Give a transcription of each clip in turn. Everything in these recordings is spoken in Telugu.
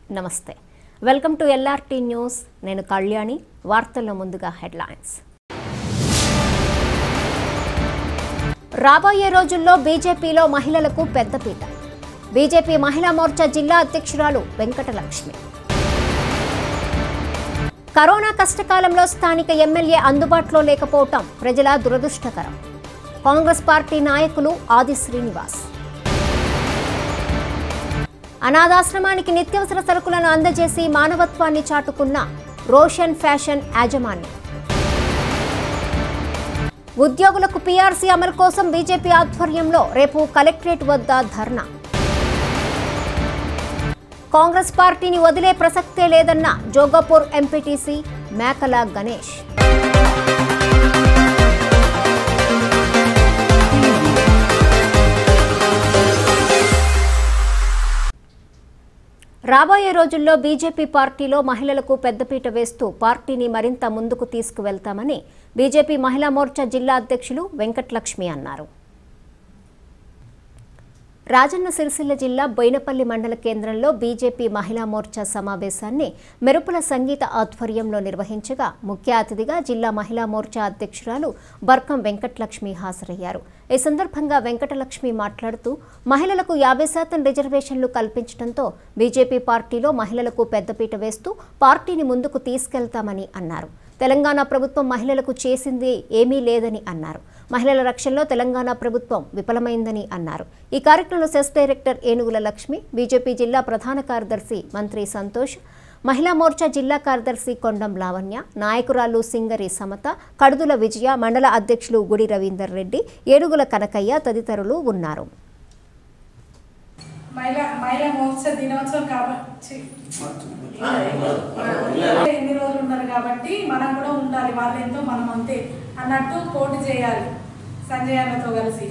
నమస్తే వెల్కమ్ టు ఎల్ఆర్టీ న్యూస్ నేను కళ్యాణి వార్తల్లో ముందుగా హెడ్లైన్స్ రాబోయే రోజుల్లో బీజేపీలో మహిళలకు పెద్దపీట బీజేపీ మహిళా మోర్చా జిల్లా అధ్యక్షురాలు వెంకటలక్ష్మి కరోనా కష్టకాలంలో స్థానిక ఎమ్మెల్యే అందుబాటులో లేకపోవటం ప్రజల దురదృష్టకరం కాంగ్రెస్ పార్టీ నాయకులు ఆది శ్రీనివాస్ అనాథాశ్రమానికి నిత్యావసర సరుకులను అందజేసి మానవత్వాన్ని చాటుకున్న రోషన్ ఫ్యాషన్ యాజమాన్యం ఉద్యోగులకు పీఆర్సీ అమలు కోసం బీజేపీ ఆధ్వర్యంలో రేపు కలెక్టరేట్ వద్ద ధర్నా కాంగ్రెస్ పార్టీని వదిలే ప్రసక్తే లేదన్న జోగాపూర్ ఎంపీటీసీ మేకల గణేష్ రాబోయే రోజుల్లో బీజేపీ పార్టీలో మహిళలకు పెద్దపీట వేస్తూ పార్టీని మరింత ముందుకు తీసుకువెళ్తామని బీజేపీ మహిళా మోర్చా జిల్లా అధ్యక్షులు వెంకటలక్ష్మి అన్నారు రాజన్న సిరిసిల్ల జిల్లా బోయినపల్లి మండల కేంద్రంలో బీజేపీ మహిళా మోర్చా సమావేశాన్ని మెరుపుల సంగీత ఆధ్వర్యంలో నిర్వహించగా ముఖ్య అతిథిగా జిల్లా మహిళా మోర్చా అధ్యక్షురాలు బర్కం వెంకటలక్ష్మి హాజరయ్యారు ఈ సందర్భంగా వెంకటలక్ష్మి మాట్లాడుతూ మహిళలకు యాభై శాతం రిజర్వేషన్లు కల్పించడంతో బీజేపీ పార్టీలో మహిళలకు పెద్దపీట వేస్తూ పార్టీని ముందుకు తీసుకెళ్తామని అన్నారు తెలంగాణ ప్రభుత్వం మహిళలకు చేసింది ఏమీ లేదని అన్నారు మహిళల రక్షణలో తెలంగాణ ప్రభుత్వం విఫలమైందని అన్నారు ఈ కార్యక్రమంలో సెస్ డైరెక్టర్ ఏనుగుల లక్ష్మి బీజేపీ జిల్లా ప్రధాన కార్యదర్శి మంత్రి సంతోష్ మహిళా మోర్చా జిల్లా కార్యదర్శి కొండం లావణ్య నాయకురాలు సింగరి సమత కడుదుల విజయ మండల అధ్యక్షులు గుడి రవీందర్ రెడ్డి ఏనుగుల కనకయ్య తదితరులు ఉన్నారు మహిళా మహిళా మహోత్సవ దినోత్సవం కాబట్టి ఎన్ని రోజులు ఉన్నారు కాబట్టి మనం కూడా ఉండాలి వాళ్ళు ఎంతో మనం అంతే అన్నట్టు పోటీ చేయాలి సంజయ్ అన్నతో కలిసి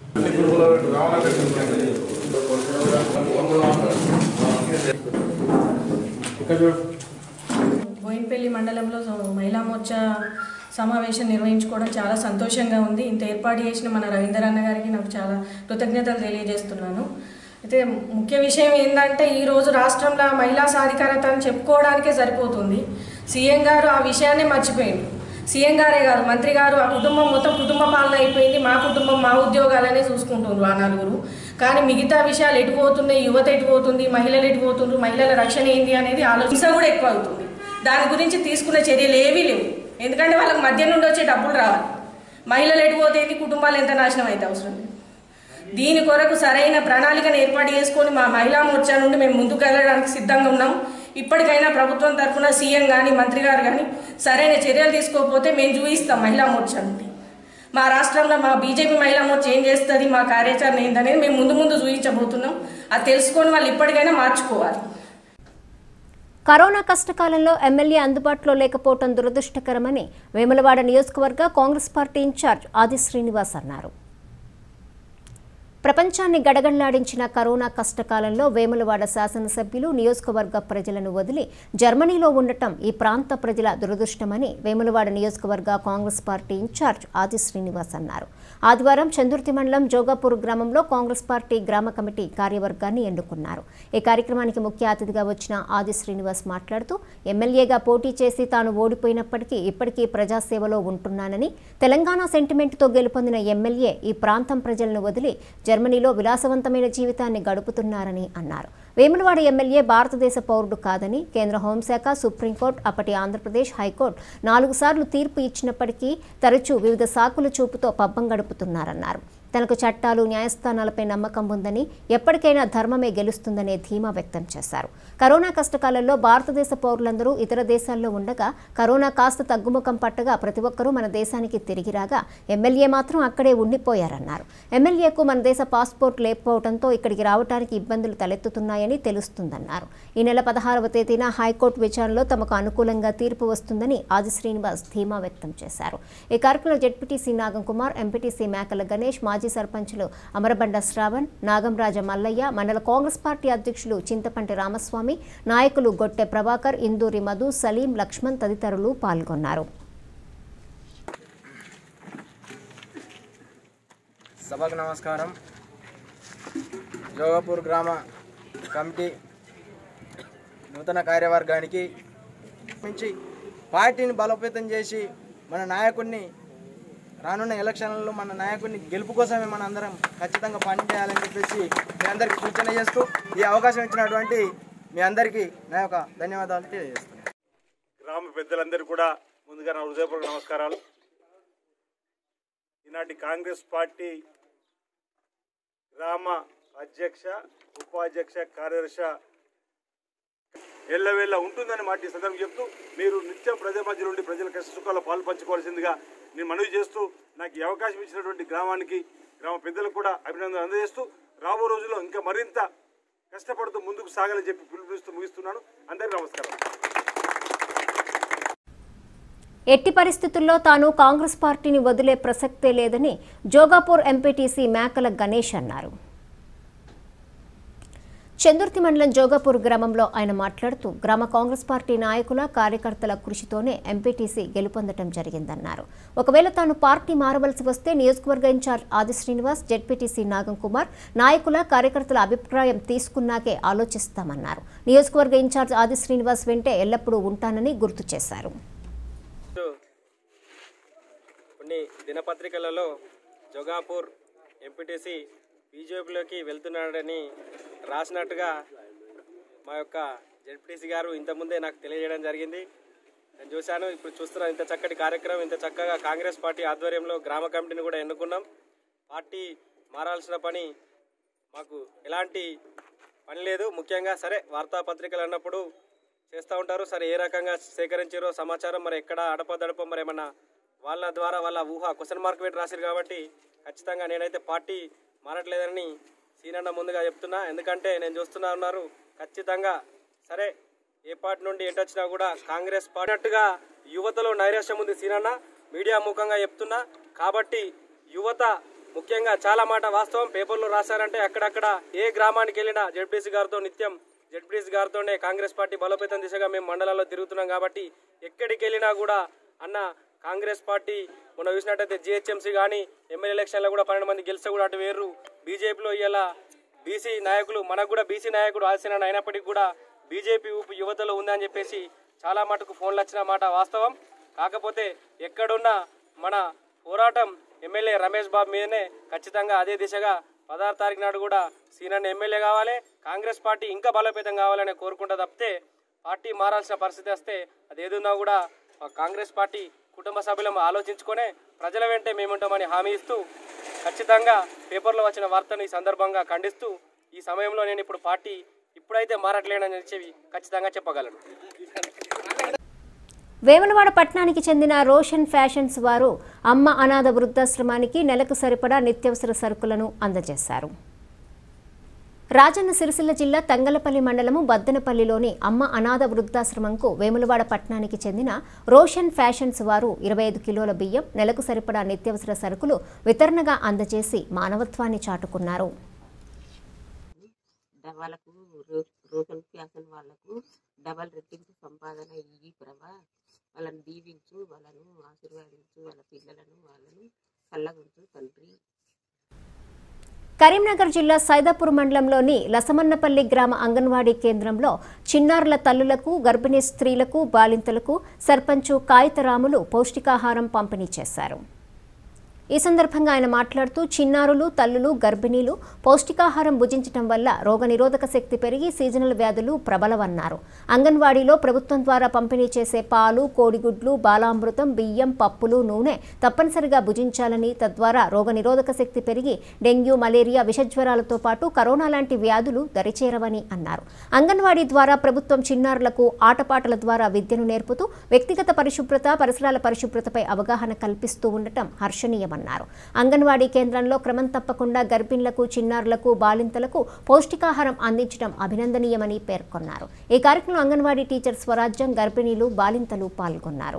బోయిన్పల్లి మండలంలో మహిళా మోర్చా సమావేశం నిర్వహించుకోవడం చాలా సంతోషంగా ఉంది ఇంత ఏర్పాటు చేసిన మన రవీందర్ అన్న గారికి నాకు చాలా కృతజ్ఞతలు తెలియజేస్తున్నాను అయితే ముఖ్య విషయం ఏంటంటే ఈరోజు రాష్ట్రంలో మహిళా సాధికారత అని చెప్పుకోవడానికే సరిపోతుంది సీఎం గారు ఆ విషయాన్ని మర్చిపోయింది సీఎం గారే కాదు మంత్రి గారు ఆ కుటుంబం మొత్తం కుటుంబ పాలన అయిపోయింది మా కుటుంబం మా ఉద్యోగాలనే చూసుకుంటున్నారు ఆ నలుగురు కానీ మిగతా విషయాలు ఎటు పోతున్నాయి యువత ఎటు పోతుంది మహిళలు ఎటు పోతుండ్రు మహిళల రక్షణ ఏంటి అనేది ఆలోచన కూడా ఎక్కువ అవుతుంది దాని గురించి తీసుకునే చర్యలు ఏవీ లేవు ఎందుకంటే వాళ్ళకి మధ్య నుండి వచ్చే డబ్బులు రావాలి మహిళలు ఎటు పోతేంది కుటుంబాలు ఎంత నాశనం అయితే అవసరం లేదు దీని కొరకు సరైన ప్రణాళికను ఏర్పాటు చేసుకొని మా మహిళా మోర్చా నుండి మేము ముందుకు వెళ్ళడానికి సిద్ధంగా ఉన్నాం ఇప్పటికైనా ప్రభుత్వం తరఫున సీఎం కానీ మంత్రి గారు కానీ సరైన చర్యలు తీసుకోకపోతే మేము చూపిస్తాం మహిళా మోర్చా నుండి మా రాష్ట్రంలో మా బీజేపీ మహిళా మోర్చా ఏం చేస్తుంది మా కార్యాచరణ ఏంటనేది మేము ముందు ముందు చూపించబోతున్నాం అది తెలుసుకొని వాళ్ళు ఇప్పటికైనా మార్చుకోవాలి కరోనా కష్టకాలంలో ఎమ్మెల్యే అందుబాటులో లేకపోవడం దురదృష్టకరమని వేములవాడ నియోజకవర్గ కాంగ్రెస్ పార్టీ ఇన్ఛార్జ్ ఆది శ్రీనివాస్ అన్నారు ప్రపంచాన్ని గడగడలాడించిన కరోనా కష్టకాలంలో వేములవాడ శాసనసభ్యులు నియోజకవర్గ ప్రజలను వదిలి జర్మనీలో ఉండటం ఈ ప్రాంత ప్రజల దురదృష్టమని వేములవాడ నియోజకవర్గ కాంగ్రెస్ పార్టీ ఇన్ఛార్జ్ ఆది శ్రీనివాస్ అన్నారు ఆదివారం చందుర్తి మండలం జోగాపూర్ గ్రామంలో కాంగ్రెస్ పార్టీ గ్రామ కమిటీ కార్యవర్గాన్ని ఎన్నుకున్నారు ఈ కార్యక్రమానికి ముఖ్య అతిథిగా వచ్చిన ఆది శ్రీనివాస్ మాట్లాడుతూ ఎమ్మెల్యేగా పోటీ చేసి తాను ఓడిపోయినప్పటికీ ఇప్పటికీ ప్రజాసేవలో ఉంటున్నానని తెలంగాణ సెంటిమెంట్తో గెలుపొందిన ఎమ్మెల్యే ఈ ప్రాంతం ప్రజలను వదిలి జర్మనీలో విలాసవంతమైన జీవితాన్ని గడుపుతున్నారని అన్నారు వేములవాడ ఎమ్మెల్యే భారతదేశ పౌరుడు కాదని కేంద్ర హోంశాఖ సుప్రీంకోర్టు అప్పటి ఆంధ్రప్రదేశ్ హైకోర్టు నాలుగు సార్లు తీర్పు ఇచ్చినప్పటికీ తరచూ వివిధ సాకుల చూపుతో పబ్బం గడుపుతున్నారన్నారు తనకు చట్టాలు న్యాయస్థానాలపై నమ్మకం ఉందని ఎప్పటికైనా ధర్మమే గెలుస్తుందనే ధీమా వ్యక్తం చేశారు కరోనా కష్టకాలంలో భారతదేశ పౌరులందరూ ఇతర దేశాల్లో ఉండగా కరోనా కాస్త తగ్గుముఖం పట్టగా ప్రతి ఒక్కరూ మన దేశానికి తిరిగి రాగా ఎమ్మెల్యే మాత్రం అక్కడే ఉండిపోయారన్నారు ఎమ్మెల్యేకు మన దేశ పాస్పోర్ట్ లేకపోవడంతో ఇక్కడికి రావడానికి ఇబ్బందులు తలెత్తుతున్నాయని తెలుస్తుందన్నారు ఈ నెల పదహారవ తేదీన హైకోర్టు విచారణలో తమకు అనుకూలంగా తీర్పు వస్తుందని ఆది శ్రీనివాస్ ధీమా వ్యక్తం చేశారు ఈ కార్యక్రమంలో జడ్పీటీసీ నాగం కుమార్ ఎంపీటీసీ మేకల గణేష్ మాజీ సర్పంచులు అమరబండ శ్రావణ్ నాగంరాజ మల్లయ్య మండల కాంగ్రెస్ పార్టీ అధ్యక్షులు చింతపంటి రామస్వామి నాయకులు గొట్టె ప్రభాకర్ ఇందూరి మధు సలీం లక్ష్మణ్ తదితరులు పాల్గొన్నారు సభకు నమస్కారం జోగపూర్ గ్రామ కమిటీ నూతన కార్యవర్గానికి మించి పార్టీని బలోపేతం చేసి మన నాయకుడిని రానున్న ఎలక్షన్లలో మన నాయకుడిని గెలుపు కోసమే మన అందరం ఖచ్చితంగా పనిచేయాలని చెప్పేసి మీ అందరికీ సూచన చేస్తూ ఈ అవకాశం ఇచ్చినటువంటి మీ అందరికీ నా యొక్క ధన్యవాదాలు తెలియజేస్తున్నాను గ్రామ పెద్దలందరూ కూడా ముందుగా నా హృదయపూర్వక నమస్కారాలు ఈనాటి కాంగ్రెస్ పార్టీ గ్రామ అధ్యక్ష ఉపాధ్యక్ష కార్యదర్శి ఎల్లవేళ ఉంటుందని మాట ఈ సందర్భం చెప్తూ మీరు నిత్యం ప్రజల మధ్య నుండి ప్రజల కష్ట సుఖాల్లో పాలు పంచుకోవాల్సిందిగా నేను మనవి చేస్తూ నాకు ఈ అవకాశం ఇచ్చినటువంటి గ్రామానికి గ్రామ పెద్దలకు కూడా అభినందనలు అందజేస్తూ రాబో రోజుల్లో ఇంకా మరింత కష్టపడుతూ ముందుకు సాగాలని చెప్పి పిలుపునిస్తూ ముగిస్తున్నాను అందరికీ నమస్కారం ఎట్టి పరిస్థితుల్లో తాను కాంగ్రెస్ పార్టీని వదిలే ప్రసక్తే లేదని జోగాపూర్ ఎంపీటీసీ మేకల గణేష్ అన్నారు చందుర్తి మండలం జోగాపూర్ గ్రామంలో ఆయన మాట్లాడుతూ గ్రామ కాంగ్రెస్ పార్టీ నాయకుల కార్యకర్తల కృషితోనే ఎంపీటీసీ గెలుపొందడం జరిగిందన్నారు ఒకవేళ తాను పార్టీ మారవలసి వస్తే నియోజకవర్గ ఇన్ఛార్జ్ ఆది శ్రీనివాస్ జెడ్పీటీసీ నాగం కుమార్ నాయకుల కార్యకర్తల అభిప్రాయం తీసుకున్నాకే ఆలోచిస్తామన్నారు నియోజకవర్గ ఇన్ఛార్జ్ ఆది శ్రీనివాస్ వెంటే ఎల్లప్పుడూ ఉంటానని గుర్తు చేశారు కొన్ని దినపత్రికలలో జోగాపూర్ ఎంపీటీసీ బీజేపీలోకి వెళ్తున్నాడని రాసినట్టుగా మా యొక్క జెడ్పీటీసీ గారు ఇంతకుముందే నాకు తెలియజేయడం జరిగింది నేను చూశాను ఇప్పుడు చూస్తున్నాను ఇంత చక్కటి కార్యక్రమం ఇంత చక్కగా కాంగ్రెస్ పార్టీ ఆధ్వర్యంలో గ్రామ కమిటీని కూడా ఎన్నుకున్నాం పార్టీ మారాల్సిన పని మాకు ఎలాంటి పని లేదు ముఖ్యంగా సరే వార్తాపత్రికలు అన్నప్పుడు చేస్తూ ఉంటారు సరే ఏ రకంగా సేకరించారో సమాచారం మరి ఎక్కడ అడపదడప మరి ఏమన్నా వాళ్ళ ద్వారా వాళ్ళ ఊహ క్వశ్చన్ మార్క్ పెట్టి రాశారు కాబట్టి ఖచ్చితంగా నేనైతే పార్టీ మారట్లేదని సీనన్న ముందుగా చెప్తున్నా ఎందుకంటే నేను చూస్తున్నా ఉన్నారు ఖచ్చితంగా సరే ఏ పార్టీ నుండి ఎటొచ్చినా కూడా కాంగ్రెస్ పాడినట్టుగా యువతలో నైరాశ్యం ఉంది సీనన్న మీడియా ముఖంగా చెప్తున్నా కాబట్టి యువత ముఖ్యంగా చాలా మాట వాస్తవం పేపర్లో రాశారంటే అక్కడక్కడ ఏ గ్రామానికి వెళ్ళినా జడ్పీసీ గారితో నిత్యం జడ్పీసీ గారితోనే కాంగ్రెస్ పార్టీ బలోపేతం దిశగా మేము మండలాల్లో తిరుగుతున్నాం కాబట్టి ఎక్కడికి వెళ్ళినా కూడా అన్న కాంగ్రెస్ పార్టీ మొన్న చూసినట్టయితే జిహెచ్ఎంసీ కానీ ఎమ్మెల్యే ఎలక్షన్లో కూడా పన్నెండు మంది గెలిస్తే కూడా అటు వేరు బీజేపీలో ఇలా బీసీ నాయకులు మనకు కూడా బీసీ నాయకుడు ఆశన అయినప్పటికీ కూడా బీజేపీ ఊపు యువతలో ఉందని చెప్పేసి చాలా మటుకు ఫోన్లు వచ్చిన మాట వాస్తవం కాకపోతే ఎక్కడున్నా మన పోరాటం ఎమ్మెల్యే రమేష్ బాబు మీదనే ఖచ్చితంగా అదే దిశగా పదహారు తారీఖు నాడు కూడా సీనన్న ఎమ్మెల్యే కావాలి కాంగ్రెస్ పార్టీ ఇంకా బలోపేతం కావాలని కోరుకుంటా తప్పితే పార్టీ మారాల్సిన పరిస్థితి వస్తే అది ఏదున్నా కూడా ఆ కాంగ్రెస్ పార్టీ కుటుంబ సభ్యులం ఆలోచించుకొనే ప్రజల వెంటే మేముంటామని హామీ ఇస్తూ ఖచ్చితంగా పేపర్లో వచ్చిన వార్తను ఈ సందర్భంగా ఖండిస్తూ ఈ సమయంలో నేను ఇప్పుడు పార్టీ ఇప్పుడైతే మారట్లేనని చెప్పి ఖచ్చితంగా చెప్పగలను వేములవాడ పట్టణానికి చెందిన రోషన్ ఫ్యాషన్స్ వారు అమ్మ అనాథ వృద్ధాశ్రమానికి నెలకు సరిపడా నిత్యావసర సరుకులను అందజేశారు రాజన్న సిరిసిల్ల జిల్లా తంగలపల్లి మండలము బద్దనపల్లిలోని అమ్మ అనాథ వృద్ధాశ్రమంకు వేములవాడ పట్టణానికి చెందిన రోషన్ ఫ్యాషన్స్ వారు ఇరవై ఐదు కిలోల బియ్యం నెలకు సరిపడా నిత్యావసర సరుకులు వితరణగా అందజేసి మానవత్వాన్ని చాటుకున్నారు డ- వాళ్ళకు రో- రోషన్ ఫ్యాషన్ వాళ్ళకు డబల్ రెట్టింపు సంపాదన ఇవి ప్రభా వాళ్ళని దీవించు వాళ్ళను ఆశీర్వదించు వాళ్ళ పిల్లలను వాళ్ళను చల్లగుంచు తండ్రి కరీంనగర్ జిల్లా సైదాపూర్ మండలంలోని లసమన్నపల్లి గ్రామ అంగన్వాడీ కేంద్రంలో చిన్నారుల తల్లులకు గర్భిణీ స్త్రీలకు బాలింతలకు సర్పంచు కాగితరాములు పౌష్టికాహారం పంపిణీ చేశారు ఈ సందర్భంగా ఆయన మాట్లాడుతూ చిన్నారులు తల్లులు గర్భిణీలు పౌష్టికాహారం భుజించడం వల్ల రోగనిరోధక శక్తి పెరిగి సీజనల్ వ్యాధులు ప్రబలవన్నారు అంగన్వాడీలో ప్రభుత్వం ద్వారా పంపిణీ చేసే పాలు కోడిగుడ్లు బాలామృతం బియ్యం పప్పులు నూనె తప్పనిసరిగా భుజించాలని తద్వారా రోగనిరోధక శక్తి పెరిగి డెంగ్యూ మలేరియా విషజ్వరాలతో పాటు కరోనా లాంటి వ్యాధులు దరిచేరవని అన్నారు అంగన్వాడీ ద్వారా ప్రభుత్వం చిన్నారులకు ఆటపాటల ద్వారా విద్యను నేర్పుతూ వ్యక్తిగత పరిశుభ్రత పరిసరాల పరిశుభ్రతపై అవగాహన కల్పిస్తూ ఉండటం హర్షణీయమన్నారు అంగన్వాడీ కేంద్రంలో క్రమం తప్పకుండా గర్భిణులకు చిన్నారులకు బాలింతలకు పౌష్టికాహారం అందించడం అభినందనీయమని పేర్కొన్నారు ఈ కార్యక్రమంలో అంగన్వాడీ టీచర్ స్వరాజ్యం గర్భిణీలు బాలింతలు పాల్గొన్నారు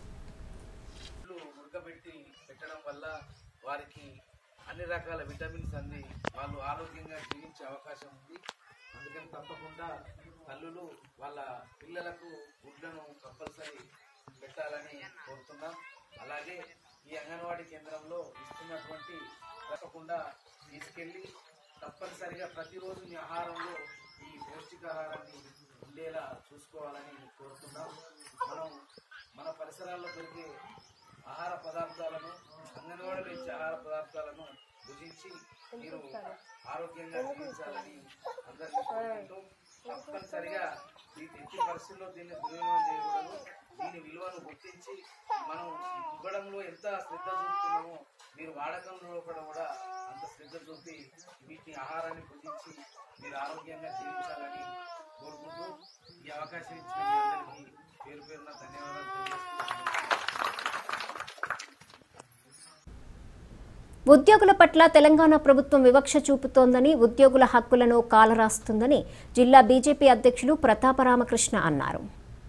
ఉడకబెట్టి పెట్టడం వల్ల వారికి అన్ని రకాల విటమిన్స్ అంది వాళ్ళు ఆరోగ్యంగా జీవించే అవకాశం ఉంది అందుకని తప్పకుండా తల్లులు వాళ్ళ పిల్లలకు గుడ్లను కంపల్సరీ పెట్టాలని కోరుతున్నాం అలాగే ఈ అంగన్వాడీ కేంద్రంలో ఇస్తున్నటువంటి తప్పకుండా తీసుకెళ్ళి తప్పనిసరిగా ప్రతిరోజు మీ ఆహారంలో ఈ పౌష్టికాహారాన్ని ఉండేలా చూసుకోవాలని కోరుతున్నాం మనం మన పరిసరాల్లో దొరికే ఆహార పదార్థాలను అంగన్వాడీలో ఇచ్చే ఆహార పదార్థాలను భుజించి మీరు ఆరోగ్యంగా జీవించాలని అందరికీ కోరుకుంటూ తప్పనిసరిగా ఈ ఎట్టి పరిస్థితుల్లో దీన్ని దుర్వినియోగం చేయకూడదు దీని విలువను గుర్తించి మనం ఇవ్వడంలో ఎంత శ్రద్ధ చూపుతున్నామో మీరు వాడకంలో కూడా కూడా అంత శ్రద్ధ చూపి వీటి ఆహారాన్ని భుజించి మీరు ఆరోగ్యంగా జీవించాలని కోరుకుంటూ ఈ అవకాశం ఇచ్చిన మీ అందరికీ పేరు పేరున ధన్యవాదాలు తెలియజేస్తున్నాను ఉద్యోగుల పట్ల తెలంగాణ ప్రభుత్వం వివక్ష చూపుతోందని ఉద్యోగుల హక్కులను కాలరాస్తుందని జిల్లా బీజేపీ అధ్యక్షులు ప్రతాపరామకృష్ణ అన్నారు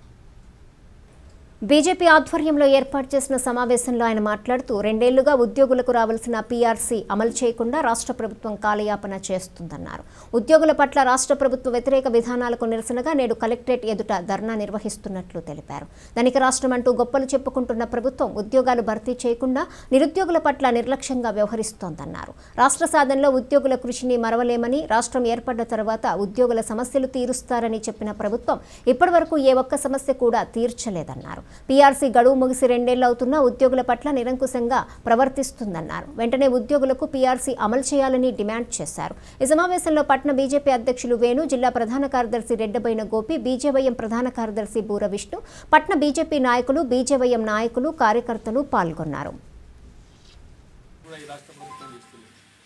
బీజేపీ ఆధ్వర్యంలో ఏర్పాటు చేసిన సమావేశంలో ఆయన మాట్లాడుతూ రెండేళ్లుగా ఉద్యోగులకు రావాల్సిన పీఆర్సీ అమలు చేయకుండా రాష్ట్ర ప్రభుత్వం కాలయాపన చేస్తుందన్నారు ఉద్యోగుల పట్ల రాష్ట్ర ప్రభుత్వ వ్యతిరేక విధానాలకు నిరసనగా నేడు కలెక్టరేట్ ఎదుట ధర్నా నిర్వహిస్తున్నట్లు తెలిపారు ధనిక రాష్ట్రం అంటూ గొప్పలు చెప్పుకుంటున్న ప్రభుత్వం ఉద్యోగాలు భర్తీ చేయకుండా నిరుద్యోగుల పట్ల నిర్లక్ష్యంగా వ్యవహరిస్తోందన్నారు రాష్ట్ర సాధనలో ఉద్యోగుల కృషిని మరవలేమని రాష్ట్రం ఏర్పడ్డ తర్వాత ఉద్యోగుల సమస్యలు తీరుస్తారని చెప్పిన ప్రభుత్వం ఇప్పటివరకు ఏ ఒక్క సమస్య కూడా తీర్చలేదన్నారు పీఆర్సీ గడువు ముగిసి రెండేళ్లు అవుతున్నా ఉద్యోగుల పట్ల నిరంకుశంగా ప్రవర్తిస్తుందన్నారు వెంటనే ఉద్యోగులకు పీఆర్సీ అమలు చేయాలని డిమాండ్ చేశారు ఈ సమావేశంలో పట్న బీజేపీ అధ్యక్షులు వేణు జిల్లా ప్రధాన కార్యదర్శి రెడ్డబైన గోపి బీజేవైఎం ప్రధాన కార్యదర్శి బూర విష్ణు పట్న బీజేపీ నాయకులు బీజేవైఎం నాయకులు కార్యకర్తలు పాల్గొన్నారు కూడా ఈ రాష్ట్ర ప్రభుత్వం చేస్తుంది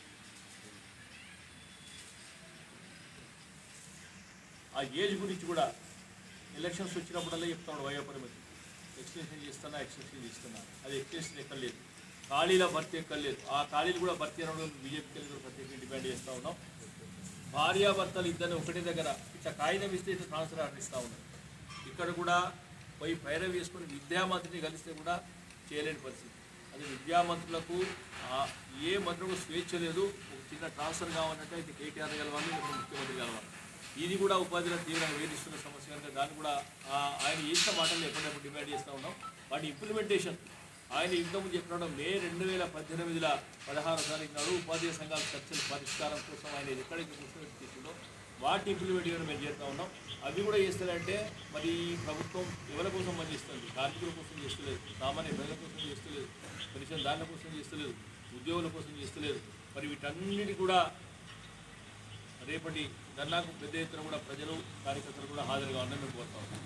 ఆ ఏజ్ గురించి కూడా ఎలక్షన్స్ వచ్చినప్పుడల్లా చెప్తాడు వయోపరిమితి ఎక్స్టెన్షన్ చేస్తున్నా ఎక్స్టెన్షన్ చేస్తున్నా అది ఎక్స్టెన్షన్ ఎక్కర్లేదు ఖాళీల భర్తీ ఎక్కర్లేదు ఆ ఖాళీలు కూడా భర్తీ అనడం బీజేపీకి వెళ్ళి కూడా ప్రత్యేకంగా డిమాండ్ చేస్తూ ఉన్నాం భార్యాభర్తలు ఇద్దరిని ఒకటే దగ్గర ఇట్లా కాగితం ఇస్తే ఇట్లా ట్రాన్స్ఫర్ ఆర్డర్ ఇస్తూ ఉన్నారు ఇక్కడ కూడా పోయి పైరవి వేసుకొని విద్యామంత్రిని కలిస్తే కూడా చేయలేని పరిస్థితి అది విద్యామంత్రులకు ఆ, ఏ మంత్రులకు స్వేచ్ఛ లేదు ఒక చిన్న ట్రాన్స్ఫర్ కావాలంటే ఇది కేటీఆర్ గెలవాలి లేకపోతే ముఖ్యమంత్రి గెలవాలి ఇది కూడా ఉపాధిలో తీవ్రంగా వేధిస్తున్న సమస్య కనుక దాన్ని కూడా ఆ, ఆయన చేసిన మాటలు ఎప్పటికప్పుడు డిమాండ్ చేస్తూ ఉన్నాం వాటి ఇంప్లిమెంటేషన్ ఆయన ఇంతకుముందు చెప్పినట్టు మే రెండు వేల పద్దెనిమిదిలో పదహారు తారీఖు నాడు ఉపాధ్యాయ సంఘాల చర్చల పరిష్కారం కోసం ఆయన ఎక్కడైతే కూర్చొని తీసుకుందో వాటి ఇంప్లిమెంట్ చేయడం మేము చేస్తూ ఉన్నాం అవి కూడా చేస్తారంటే మరి ఈ ప్రభుత్వం ఎవరి కోసం పనిచేస్తుంది కార్మికుల కోసం చేస్తలేదు సామాన్య ప్రజల కోసం చేస్తలేదు కనీసం దాని కోసం చేస్తలేదు ఉద్యోగుల కోసం చేస్తలేదు మరి వీటన్నిటి కూడా రేపటి ధర్నాకు పెద్ద ఎత్తున కూడా ప్రజలు కార్యకర్తలు కూడా హాజరుగా ఉందని మేము కోరుతా ఉన్నాం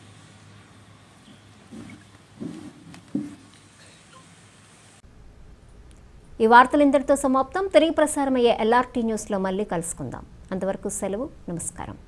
ఈ వార్తలు ఇంతటితో సమాప్తం తిరిగి ప్రసారమయ్యే ఎల్ఆర్టీ న్యూస్లో మళ్ళీ కలుసుకుందాం అంతవరకు సెలవు నమస్కారం